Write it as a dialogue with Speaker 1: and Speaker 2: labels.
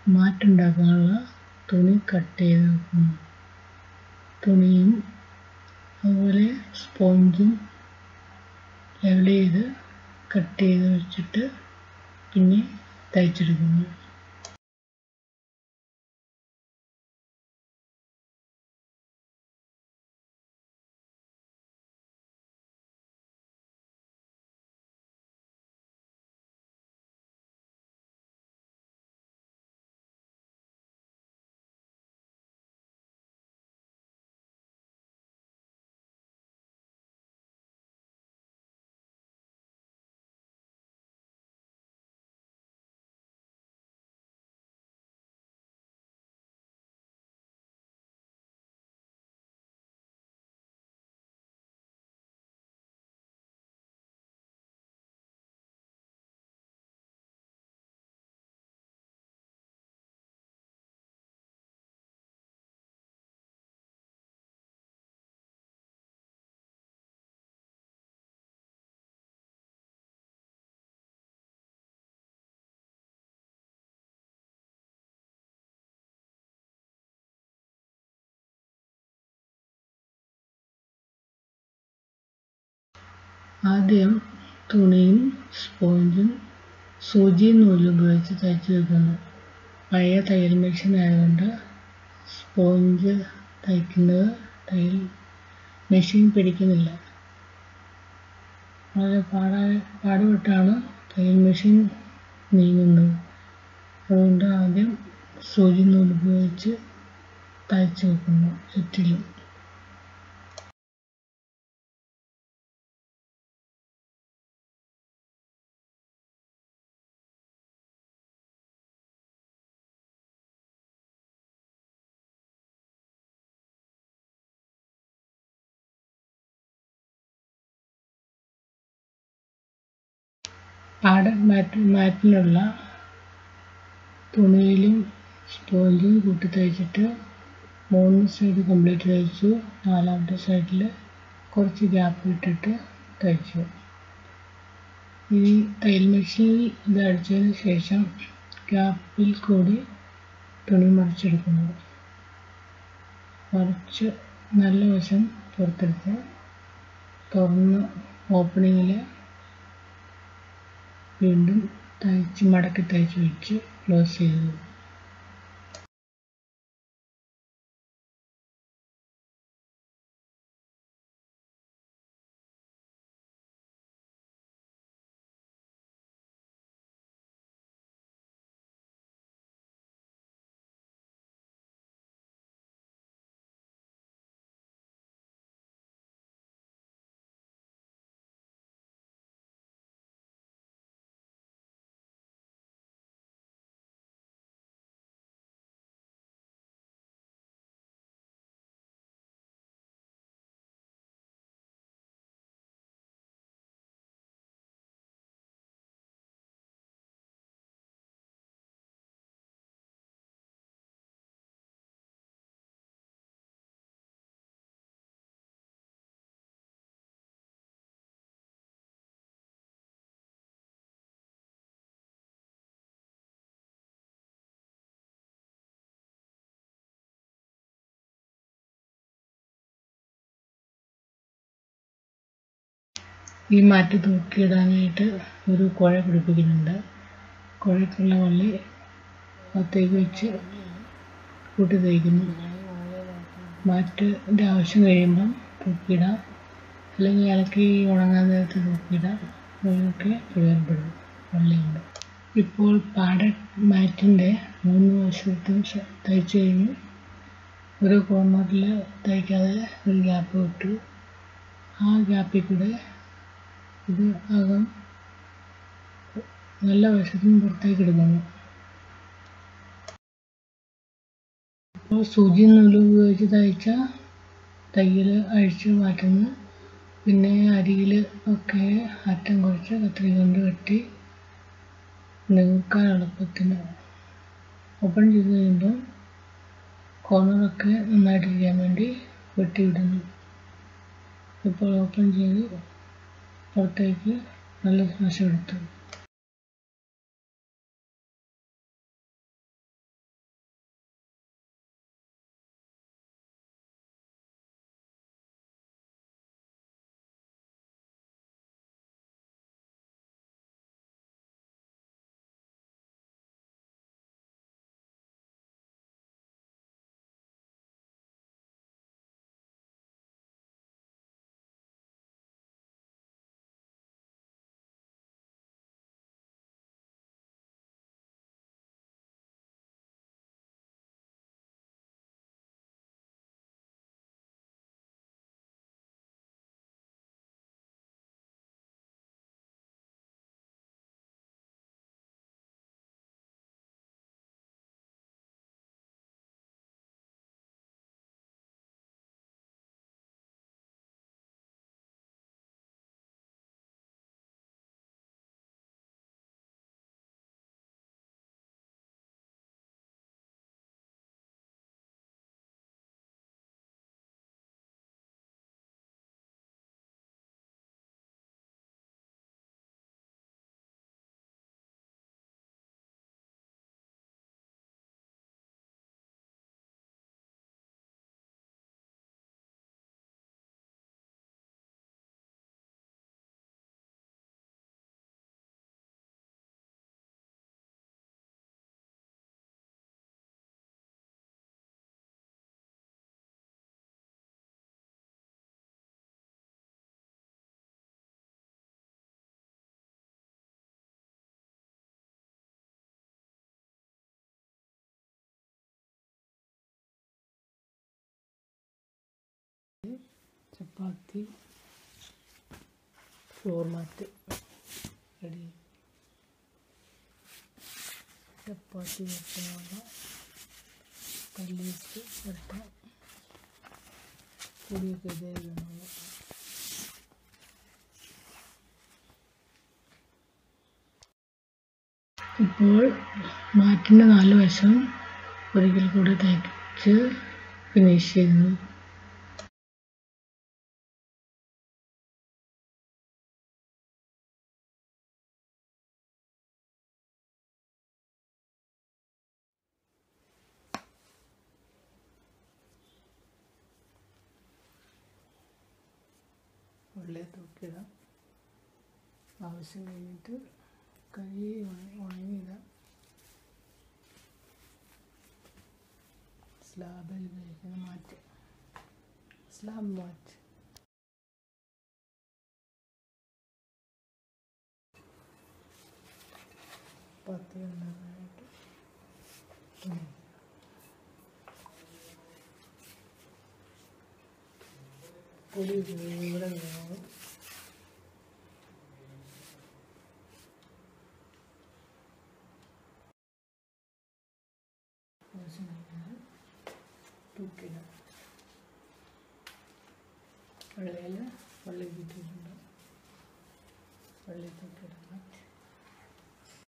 Speaker 1: മാറ്റുണ്ടാക്കാനുള്ള തുണി കട്ട് ചെയ്ത് വെക്കുന്നു തുണിയും അതുപോലെ സ്പോഞ്ചും ലെവൽ ചെയ്ത് കട്ട് ചെയ്ത് വെച്ചിട്ട് പിന്നെ തയ്ച്ചെടുക്കുന്നു ആദ്യം തുണിയും സ്പോഞ്ചും സൂചിയും നൂലും ഉപയോഗിച്ച് തയ്ച്ച് വെക്കുന്നു പഴയ തയ്യൽ മെഷീൻ ആയതുകൊണ്ട് സ്പോഞ്ച് തയ്ക്കുന്നത് തയ്യൽ മെഷീൻ പിടിക്കുന്നില്ല വളരെ പാടാ പാടുപെട്ടാണ് തയ്യൽ മെഷീൻ നീങ്ങുന്നത് അതുകൊണ്ട് ആദ്യം സൂചി നൂൽ ഉപയോഗിച്ച് തയ്ച്ച് വെക്കുന്നു ചുറ്റിലും പാട മാറ്റ് മാറ്റിനുള്ള തുണിയിലും സ്പോഞ്ചും കൂട്ടി തയ്ച്ചിട്ട് മൂന്ന് സൈഡ് കംപ്ലീറ്റ് തയ്ച്ചു നാലാമത്തെ സൈഡിൽ കുറച്ച് ഗ്യാപ്പ് ഇട്ടിട്ട് തയ്ച്ചു ഈ തയ്യൽ മെഷീനിൽ ഇത് അടിച്ചതിന് ശേഷം ഗ്യാപ്പിൽ കൂടി തുണി മറിച്ചെടുക്കുന്നു മറിച്ച് നല്ല വശം പുറത്തെടുത്ത് തുറന്ന് ഓപ്പണിങ്ങിൽ വീണ്ടും തയ്ച്ച് മടക്കി തയ്ച്ച് വെച്ച് ക്ലോസ് ചെയ്തു ഈ മാറ്റ് തൂക്കിയിടാനായിട്ട് ഒരു കുഴ പിടിപ്പിക്കുന്നുണ്ട് കുഴക്കുള്ള വള്ളി അകത്തേക്ക് വെച്ച് കൂട്ടി തയ്ക്കുന്നു മാറ്റിൻ്റെ ആവശ്യം കഴിയുമ്പം തൂക്കിയിടാം അല്ലെങ്കിൽ ഇളക്കി ഉണങ്ങാൻ നേരത്ത് തൂക്കിയിടാം അതിനൊക്കെ പ്രയോജനപ്പെടും വള്ളിയുണ്ട് ഇപ്പോൾ പാഡഡ് മാറ്റിൻ്റെ മൂന്ന് വശത്തും ശ- തയ്ച്ച് കഴിഞ്ഞു ഒരു കോർണറിൽ തയ്ക്കാതെ ഒരു ഗ്യാപ്പ് വിട്ടു ആ ഗ്യാപ്പിൽ കൂടെ ഇത് അകം നല്ല വശത്തും പുറത്തേക്ക് എടുക്കുന്നു ഇപ്പോൾ സൂചി നൂല് ഉപയോഗിച്ച് തയ്ച്ച തയ്യൽ അഴിച്ച് മാറ്റുന്നു പിന്നെ അരിയിൽ ഒക്കെ അറ്റം കുറച്ച് കത്രിക കൊണ്ട് വെട്ടി നീക്കാൻ എളുപ്പത്തിന് ഓപ്പൺ ചെയ്ത് കഴിയുമ്പോൾ കോർണറൊക്കെ നന്നായിട്ടിരിക്കാൻ വേണ്ടി വെട്ടിവിടുന്നു ഇപ്പോൾ ഓപ്പൺ ചെയ്ത് പുറത്തേക്ക് നല്ല വശം എടുത്തു ചപ്പാത്തി ഫ്ലോർ മാറ്റ് റെഡി ചപ്പാത്തി വെട്ടാനുള്ള കല്ലിട്ട് വെട്ടാം പൊടിയൊക്കെ ഇതായിരുന്നു ഇപ്പോൾ മാറ്റിൻ്റെ നാല് വശം ഒരിക്കൽ കൂടി തയ്ച്ച് ഫിനിഷ് ചെയ്യുന്നു ഉള്ളിൽ തൂക്കിയിടാം ആവശ്യം കഴിഞ്ഞിട്ട് കൈ ഉണങ്ങിയിടാം സ്ലാബിൽ ഉപയോഗിക്കുന്ന മാറ്റ് സ്ലാബ് മാറ്റ് പത്തി ഉണ്ടാക്കാനായിട്ട് തുണി പൊടി ഇവിടെ വേണം ആവശ്യമായിട്ടുള്ളത് തൂക്കിയിടാം വെള്ളയിൽ വെള്ളം കിട്ടിയിട്ടുണ്ട് വെള്ളി തൂക്കിയിടണം